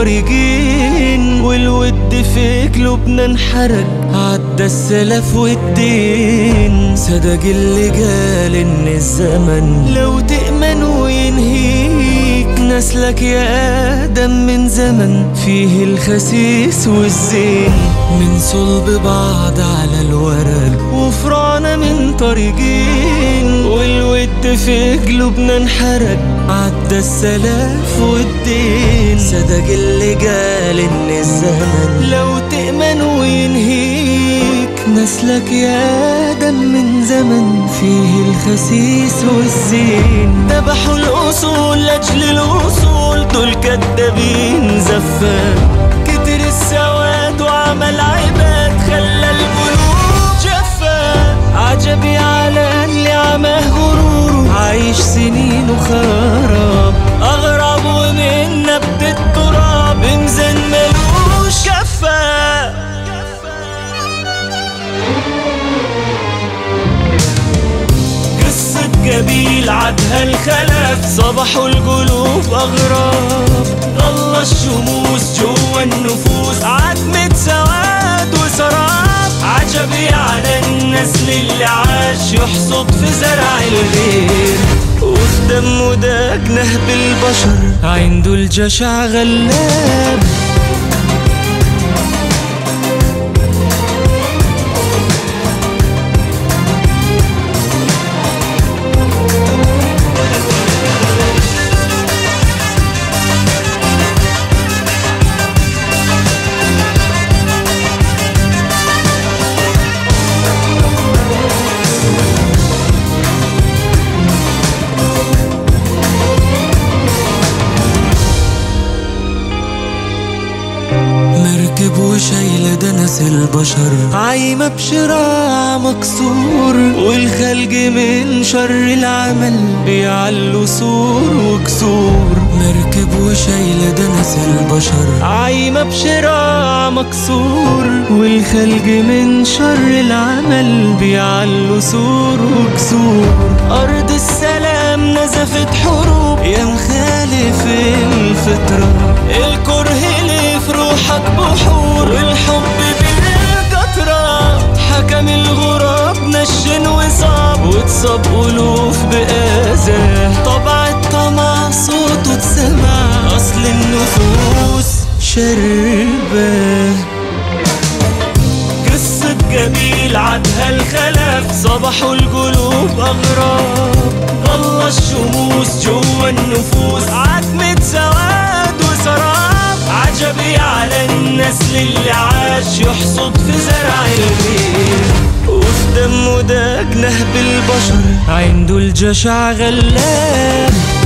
طريقين والود في قلوبنا انحرق عدى السلف والدين صدق اللي قال ان الزمن لو تأمن وينهيك نسلك يا آدم من زمن فيه الخسيس والزين من صلب بعض على الورق وفرعنا من طريقين والود في قلوبنا انحرق عدى السلف والدين صدق اللي قال ان الزمن لو تأمن وينهيك نسلك يا آدم من زمن فيه الخسيس والزين ذبحوا الأصول لأجل الوصول دول كدابين زفان كتر السواد وعمل عباد خلى القلوب جفا عجبي على اللي عماه غروره عايش سنين وخراب أغرب ومن نبت التراب ميزان ملوش كفا قصة قبيل عدها الخلف صبحوا القلوب أغراب ضل الشموس جوا النفوس عتمة سواد وسراب عجبي على النسل اللي عاش يحصد في زرع الغير وفي دمه داق نهب البشر عنده الجشع غلاب مركب وشايلة دنس البشر عايمة بشراع مكسور والخلق من شر العمل بيعلوا سور وكسور مركب وشايلة دنس البشر عايمة بشراع مكسور والخلق من شر العمل بيعلوا سور وكسور أرض السلام نزفت حروب يا مخالف الفطرة الكره اللي في روحك بحور والحب بالقطرة حكم الغراب نشن وصاب واتصاب ألوف بآزاه طبع الطمع صوته اتسمع أصل النفوس شربه قصة جميل عدها الخلف صبحوا القلوب أغراب ضل الشموس جوا النفوس عتمة سواد وسراب عجبي على النسل اللي عاش يحصد في زرع الغير وفي دمه داق نهب البشر عنده الجشع غلاب